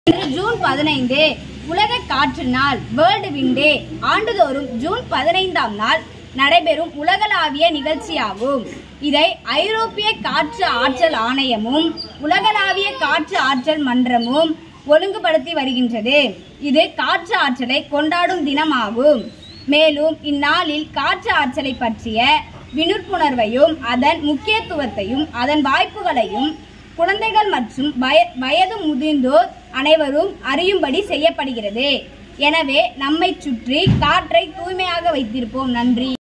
இன்று ஜூன் பதினைந்து உலக காற்று நாள் வேர்ல்டு விண்டே ஆண்டுதோறும் ஜூன் பதினைந்தாம் நாள் நடைபெறும் உலகளாவிய நிகழ்ச்சியாகும் இதை ஐரோப்பிய காற்று ஆற்றல் ஆணையமும் உலகளாவிய காற்று ஆற்றல் மன்றமும் ஒழுங்குபடுத்தி வருகின்றது இது காற்று ஆற்றலை கொண்டாடும் தினமாகும் மேலும் இந்நாளில் காற்று ஆற்றலை பற்றிய விழிப்புணர்வையும் அதன் முக்கியத்துவத்தையும் அதன் வாய்ப்புகளையும் குழந்தைகள் மற்றும் வய வயது முதிர்ந்தோர் அனைவரும் அறியும்படி செய்யப்படுகிறது எனவே நம்மை சுற்றி காற்றை தூய்மையாக வைத்திருப்போம் நன்றி